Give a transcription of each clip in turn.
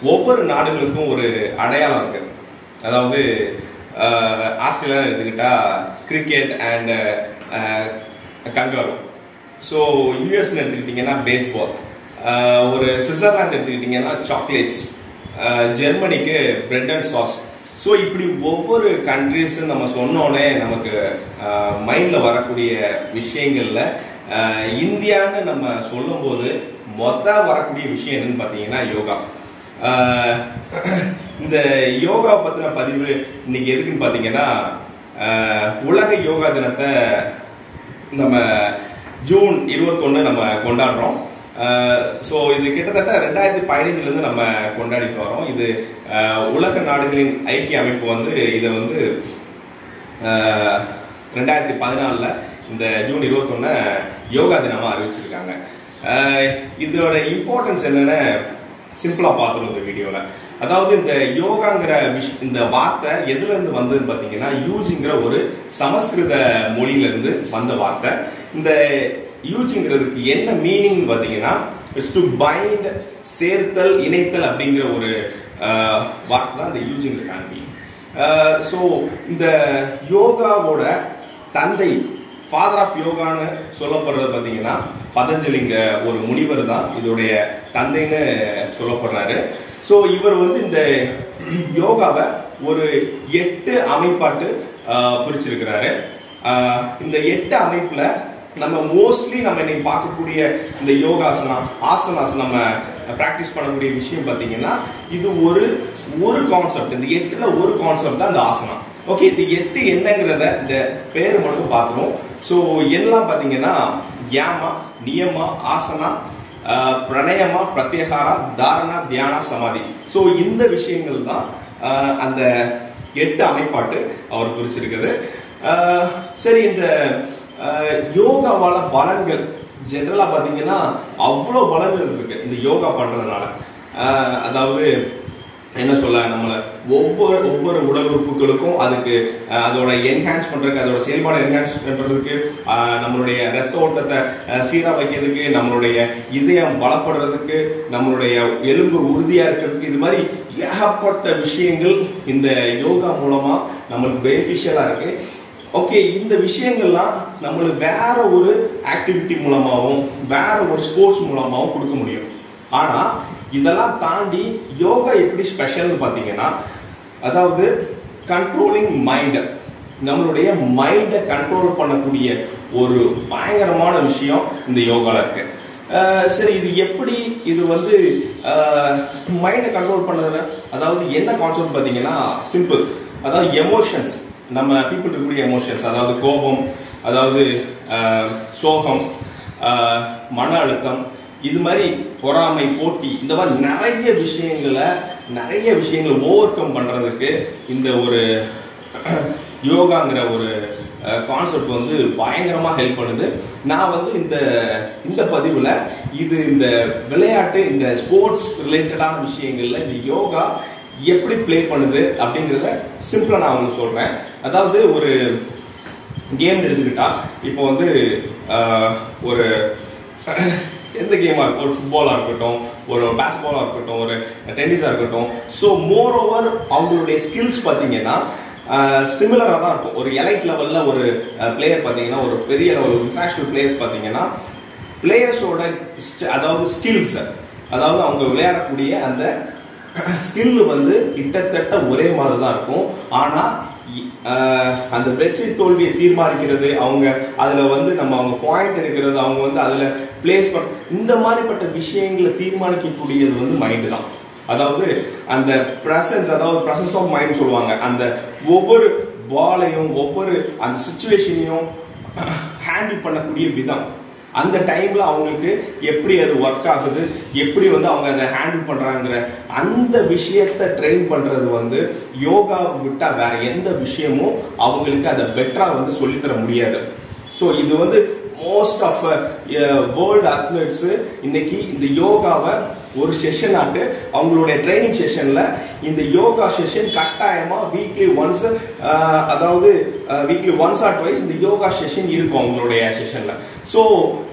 ஒவ்வொரு நாடுகளுக்கும் ஒரு அடையாளம் இருக்கு அதாவது ஆஹ், ஆஸ்திரேலியா எடுத்துக்கிட்டா கிரிக்கெட் அண்ட் கங்காரு ஸோ யூஎஸ்ன்னு எடுத்துக்கிட்டிங்கன்னா பேஸ்பால் ஒரு சுவிட்சர்லாந்து எடுத்துக்கிட்டிங்கன்னா சாக்லேட்ஸ் ஜெர்மனிக்கு பிரெட் அண்ட் சாஸ் ஸோ இப்படி ஒவ்வொரு கண்ட்ரிஸும் நம்ம சொன்னோன்னே நமக்கு மைண்டில் வரக்கூடிய விஷயங்கள்ல ஆஹ், இந்தியான்னு நம்ம சொல்லும்போது மொத்த வரக்கூடிய விஷயம் என்னன்னு பார்த்தீங்கன்னா யோகா ஆஹ், இந்த யோகா பத்தின பதிவு இன்னைக்கு எதுக்குன்னு பார்த்தீங்கன்னா ஆஹ், உலக யோகா தினத்தை நம்ம ஜூன் 21 நம்ம கொண்டாடுறோம் ஸோ இது கிட்டத்தட்ட ரெண்டாயிரத்தி பதினைஞ்சுலேருந்து நம்ம கொண்டாடிட்டு வரோம் இது ஆஹ், உலக நாடுகளின் ஐக்கிய அமைப்பு வந்து இதை வந்து ஆஹ், ரெண்டாயிரத்தி பதினாலில் இந்த ஜூன் 21 யோகா தினமாக அறிவிச்சிருக்காங்க ஆஹ், இதோட இம்பார்ட்டன்ஸ் என்னன்னு சிம்பிளா பார்த்துரும் இந்த வீடியோல அதாவது இந்த யோகாங்கிற விஷ் இந்த வார்த்தை எதுல இருந்து வந்ததுன்னு பாத்தீங்கன்னா யூஜிங்கிற ஒரு சமஸ்கிருத மொழியில இருந்து வந்த வார்த்தை இந்த யூஜிங்கிறதுக்கு என்ன மீனிங் பாத்தீங்கன்னா இஸ் டு பைண்ட் சேர்த்தல் இணைத்தல் அப்படிங்கிற ஒரு ஆஹ், வார்த்தை தான் இந்த யூஜிங்கிறதுக்கான மீனிங் ஸோ இந்த யோகாவோட தந்தை ஃபாதர் ஆஃப் யோகான்னு சொல்லப்படுறது பார்த்தீங்கன்னா பதஞ்சலிங்க ஒரு முனிவர் தான் இதோடைய தந்தைன்னு சொல்லப்படுறாரு ஸோ இவர் வந்து இந்த யோகாவை ஒரு எட்டு அமைப்பாட்டு ஆஹ், பிரிச்சிருக்கிறாரு ஆஹ், இந்த எட்டு அமைப்புல நம்ம மோஸ்ட்லி நம்ம இன்னைக்கு பார்க்கக்கூடிய இந்த யோகாசனா ஆசனாஸ் நம்ம பிராக்டிஸ் பண்ணக்கூடிய விஷயம் பார்த்தீங்கன்னா இது ஒரு ஒரு கான்செப்ட் இந்த எட்டுல ஒரு கான்செப்ட் தான் இந்த ஆசனா ஓகே இது எட்டு என்னங்கிறத இந்த பேர் மட்டும் பார்த்துருவோம் ஸோ எல்லாம் பார்த்தீங்கன்னா யாமா நியமா ஆசனா ஆஹ், பிரணயமா பிரத்யகாரா தாரணா தியானா சமாதி ஸோ இந்த விஷயங்கள் தான் ஆஹ், அந்த எட்டு அமைப்பாட்டு அவர் குறிச்சிருக்குது ஆஹ், சரி இந்த ஆஹ், யோகாவால பலன்கள் ஜென்ரலா பாத்தீங்கன்னா அவ்வளோ பலன்கள் இருக்கு இந்த யோகா பண்றதுனால ஆஹ், அதாவது என்ன சொல்ல நம்மள ஒவ்வொரு ஒவ்வொரு உடல் உறுப்புகளுக்கும் அதுக்கு அஹ், அதோட என்ஹான்ஸ் பண்றதுக்கு அதோட செயல்பாடு என்ஹான்ஸ் பண்றதுக்கு அஹ், நம்மளுடைய ரத்த ஓட்டத்தை அஹ், சீரா வைக்கிறதுக்கு நம்மளுடைய இதயம் பலப்படுறதுக்கு நம்மளுடைய எலும்பு உறுதியா இருக்கிறதுக்கு இது மாதிரி ஏகப்பட்ட விஷயங்கள் இந்த யோகா மூலமா நம்மளுக்கு பெனிஃபிஷியலா இருக்கு ஓகே இந்த விஷயங்கள்லாம் நம்மளுக்கு வேற ஒரு ஆக்டிவிட்டி மூலமாகவும் வேற ஒரு ஸ்போர்ட்ஸ் மூலமாகவும் கொடுக்க முடியும் ஆனா இதெல்லாம் தாண்டி யோகா எப்படி ஸ்பெஷல்னு பாத்தீங்கன்னா அதாவது கண்ட்ரோலிங் மைண்ட் நம்மளுடைய மைண்டை கண்ட்ரோல் பண்ணக்கூடிய ஒரு பயங்கரமான விஷயம் இந்த யோகால இருக்கு அஹ் சரி இது எப்படி இது வந்து மைண்டை கண்ட்ரோல் பண்ணதுல அதாவது என்ன கான்செப்ட் பாத்தீங்கன்னா சிம்பிள் அதாவது எமோஷன்ஸ் நம்ம பீப்புள் இருக்கக்கூடிய எமோஷன்ஸ் அதாவது கோபம் அதாவது அஹ், சோகம் அஹ், மன அழுத்தம் இது மாதிரி பொறாமை போட்டி இந்த மாதிரி நிறைய விஷயங்களை நிறைய விஷயங்களை ஓவர் கம் பண்றதுக்கு இந்த ஒரு யோகாங்கிற ஒரு கான்செப்ட் வந்து பயங்கரமா ஹெல்ப் பண்ணுது நான் வந்து இந்த இந்த பதிவுல இது இந்த விளையாட்டு இந்த ஸ்போர்ட்ஸ் ரிலேட்டடான விஷயங்கள்ல இந்த யோகா எப்படி ப்ளே பண்ணுது அப்படிங்கிறத சிம்பிளா நான் உங்களுக்கு சொல்றேன் அதாவது ஒரு கேம் எடுத்துக்கிட்டா இப்போ வந்து ஆஹ், ஒரு எந்த கேமா இருக்கும் ஒரு ஃபுட்பாலா இருக்கட்டும் ஒரு பேஸ்பாலா இருக்கட்டும் ஒரு டென்னிஸா இருக்கட்டும் ஸோ மோர் ஓவர் அவங்களுடைய ஸ்கில்ஸ் பார்த்தீங்கன்னா சிமிலரா தான் இருக்கும் ஒரு எலைட் லெவல்ல ஒரு பிளேயர் பார்த்தீங்கன்னா ஒரு பெரிய ஒரு இன்டர்நேஷனல் பிளேயர்ஸ் பார்த்தீங்கன்னா பிளேயர்ஸோட அதாவது ஸ்கில்ஸ் அதாவது அவங்க விளையாடக்கூடிய அந்த ஸ்கில் வந்து கிட்டத்தட்ட ஒரே மாதிரி தான் இருக்கும் ஆனா இ- ஆஹ் அந்த வெற்றி தோல்வியை தீர்மானிக்கிறது அவங்க அதுல வந்து நம்ம அவங்க பாயிண்ட் எடுக்கிறது அவங்க வந்து அதுல பிளேஸ் பண்ண இந்த மாதிரிப்பட்ட விஷயங்களை தீர்மானிக்கக்கூடியது வந்து மைண்ட் தான் அதாவது அந்த பிரசன்ஸ் அதாவது பிரசன்ஸ் ஆஃப் மைண்ட் சொல்லுவாங்க அந்த ஒவ்வொரு பாலையும் ஒவ்வொரு அந்த சுச்சுவேஷனையும் ஹேண்டில் பண்ணக்கூடிய விதம் அந்த டைம்ல அவங்களுக்கு எப்படி அது ஒர்க் ஆகுது எப்படி வந்து அவங்க அதை ஹேண்டில் பண்றாங்கிற அந்த விஷயத்தை ட்ரெயின் பண்றது வந்து யோகா விட்டா வேற எந்த விஷயமும் அவங்களுக்கு அதை பெட்டரா வந்து சொல்லித்தர முடியாது ஸோ இது வந்து மோஸ்ட் ஆஃப் வேர்ல்டு அத்லெட்ஸ் இன்னைக்கு இந்த யோகாவை ஒரு செஷன் ஆட்டு அவங்களுடைய ட்ரைனிங் செஷன்ல இந்த யோகா செஷன் கட்டாயமா வீக்லி ஒன்ஸ் அதாவது வீக்லி ஒன்ஸ் ஆர் ட்வைஸ் இந்த யோகா செஷன் இருக்கும் அவங்களுடைய செஷன்ல ஸோ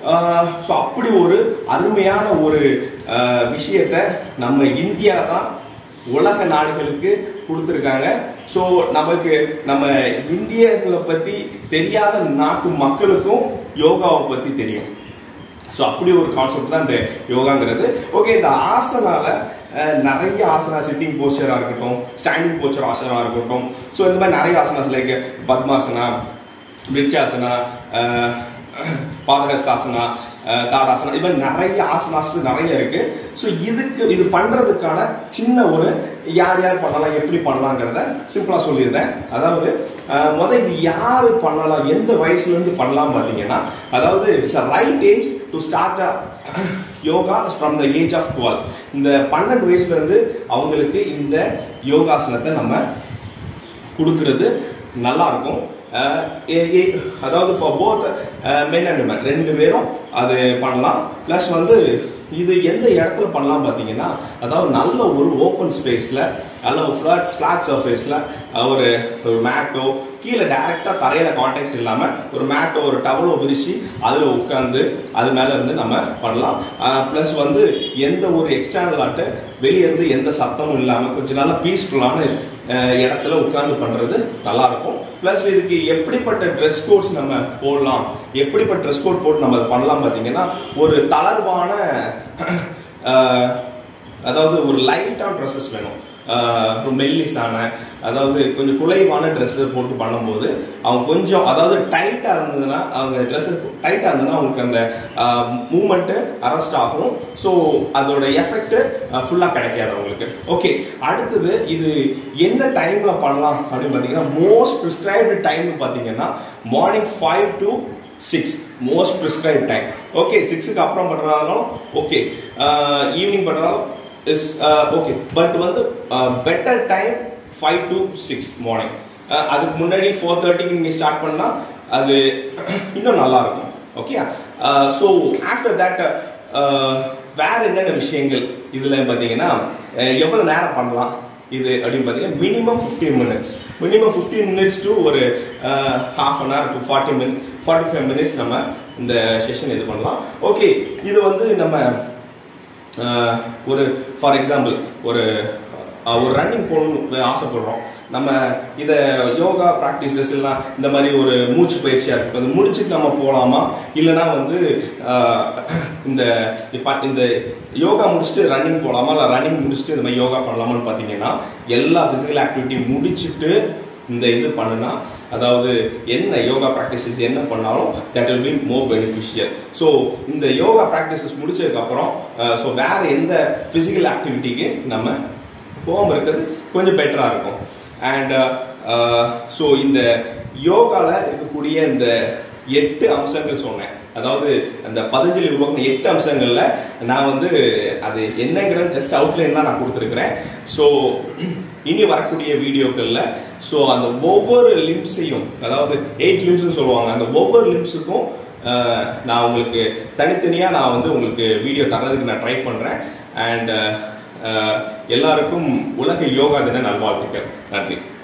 ஸோ அப்படி ஒரு அருமையான ஒரு அஹ், விஷயத்த நம்ம இந்தியா தான் உலக நாடுகளுக்கு கொடுத்துருக்காங்க ஸோ நமக்கு நம்ம இந்தியர்களை பத்தி தெரியாத நாட்டு மக்களுக்கும் யோகாவை பத்தி தெரியும் ஸோ அப்படி ஒரு கான்செப்ட் தான் இந்த யோகாங்கிறது ஓகே இந்த ஆசனால அஹ், நிறைய ஆசனா சிட்டிங் போஸ்டரா இருக்கட்டும் ஸ்டாண்டிங் போஸ்டர் ஆசனா இருக்கட்டும் ஸோ இந்த மாதிரி நிறைய ஆசனாஸ் லைக் பத்மாசனா விருச்சாசனா அஹ், பாதகஸ்தாசனா அஹ், தாடாசனா இது மாதிரி நிறைய ஆசனாஸ் நிறைய இருக்கு ஸோ இதுக்கு இது பண்றதுக்கான சின்ன ஒரு யார் யார் பண்ணலாம் எப்படி பண்ணலாங்கிறத சிம்பிளா சொல்லியிருந்தேன் அதாவது அஹ், முத இது யாரு பண்ணலாம் எந்த வயசுல இருந்து பண்ணலாம் பாத்தீங்கன்னா அதாவது it's right age to start yoga from the age of twelve இந்த பன்னெண்டு வயசுல இருந்து அவங்களுக்கு இந்த யோகாசனத்தை நம்ம கொடுக்கறது நல்லா இருக்கும் அஹ் ஏ- ஏ- அதாவது for both men and women ரெண்டு பேரும் அது பண்ணலாம் ப்ளஸ் வந்து இது எந்த இடத்துல பண்ணலாம் பார்த்தீங்கன்னா அதாவது நல்ல ஒரு ஓப்பன் ஸ்பேஸில் நல்ல ஒரு ஃப்ளாட் ஃப்ளாட் சர்ஃபேஸில் ஒரு ஒரு மேட்டோ கீழே டைரெக்டாக தரையில காண்டாக்ட் இல்லாமல் ஒரு மேட்டோ ஒரு டவலோ விரிச்சு அதில் உட்காந்து அது மேலே இருந்து நம்ம பண்ணலாம் ப்ளஸ் வந்து எந்த ஒரு எக்ஸ்டர்னல் ஆட்டு வெளியே இருந்து எந்த சத்தமும் இல்லாமல் கொஞ்சம் நல்லா பீஸ்ஃபுல்லான அஹ் இடத்துல உட்கார்ந்து பண்றது நல்லா இருக்கும் பிளஸ் இதுக்கு எப்படிப்பட்ட ட்ரெஸ் கோட்ஸ் நம்ம போடலாம் எப்படிப்பட்ட ட்ரெஸ் கோட் போட்டு நம்ம அதை பண்ணலாம் பாத்தீங்கன்னா ஒரு தளர்வான அஹ், அதாவது ஒரு லைட்டான ட்ரெஸ்ஸஸ் வேணும் அஹ், ஒரு மெல்லிஸான அதாவது கொஞ்சம் குலைவான ட்ரெஸ் போட்டு பண்ணும்போது அவங்க கொஞ்சம் அதாவது டைட்டா இருந்ததுன்னா அவங்க ட்ரெஸ் டைட்டா இருந்ததுன்னா அவங்களுக்கு அந்த மூமெண்ட் அரெஸ்ட் ஆகும் ஸோ அதோட எஃபெக்ட் ஃபுல்லா கிடைக்காது அவங்களுக்கு ஓகே அடுத்தது இது என்ன டைம்ல பண்ணலாம் அப்படின்னு பாத்தீங்கன்னா மோஸ்ட் ப்ரிஸ்கிரைப்டு டைம் பாத்தீங்கன்னா morning five to six most prescribe time okay சிக்ஸுக்கு அப்புறம் பண்றதாலும் ஓகே ஈவினிங் பண்றதாலும் இஸ் ஓகே பட் வந்து better time five to six morning அதுக்கு முன்னாடி ஃபோர் தேர்ட்டிக்கு நீங்க ஸ்டார்ட் பண்ணா அது இன்னும் நல்லா இருக்கும் ஓகே ஸோ ஆஃப்டர் தட் வேற என்னென்ன விஷயங்கள் இதுல பாத்தீங்கன்னா அஹ், எவ்வளவு நேரம் பண்ணலாம் இது அப்படின்னு பார்த்தீங்கன்னா minimum fifteen minutes minimum fifteen minutes to ஒரு half an hour to forty minute forty five minutes நம்ம இந்த செஷன் இது பண்ணலாம் ஓகே இது வந்து நம்ம அஹ், ஒரு ஃபார் எக்ஸாம்பிள் ஒரு அஹ், ஒரு ரன்னிங் போகணும்னு ஆசைப்படுறோம் நம்ம இதை யோகா ப்ராக்டிசஸ் எல்லாம் இந்த மாதிரி ஒரு மூச்சு பயிற்சியா இருக்கு அது முடிச்சுட்டு நம்ம போகலாமா இல்லைன்னா வந்து அஹ், இந்த இப்ப இந்த யோகா முடிச்சுட்டு ரன்னிங் போகலாமா இல்லை ரன்னிங் முடிச்சுட்டு இந்த மாதிரி யோகா பண்ணலாமான்னு பார்த்தீங்கன்னா எல்லா ஃபிசிக்கல் ஆக்டிவிட்டி முடிச்சுட்டு இந்த இது பண்ணுனா அதாவது என்ன யோகா ப்ராக்டிசஸ் என்ன பண்ணாலும் that will be more beneficial so இந்த யோகா ப்ராக்டிசஸ் முடிச்சதுக்கு அப்புறம் ஸோ வேற எந்த ஃபிசிக்கல் ஆக்டிவிட்டிக்கு நம்ம போகாம இருக்கிறது கொஞ்சம் பெட்டரா இருக்கும் அண்ட் ஸோ இந்த யோகால இருக்கக்கூடிய இந்த எட்டு அம்சங்கள் சொன்னேன் அதாவது அந்த பதஞ்சலி உருவாக்கின எட்டு அம்சங்கள்ல நான் வந்து அது என்னங்கிறது ஜஸ்ட் அவுட்லைன் தான் நான் கொடுத்துருக்கிறேன் ஸோ இனி வரக்கூடிய வீடியோக்கள்ல ஸோ அந்த ஒவ்வொரு லிம்ஸையும் அதாவது எயிட் லிம்ஸ் சொல்லுவாங்க அந்த ஒவ்வொரு லிம்ஸுக்கும் நான் உங்களுக்கு தனித்தனியா நான் வந்து உங்களுக்கு வீடியோ தரதுக்கு நான் ட்ரை பண்றேன் அண்ட் எல்லாருக்கும் உலக யோகா தின நல்வாழ்த்துக்கள் நன்றி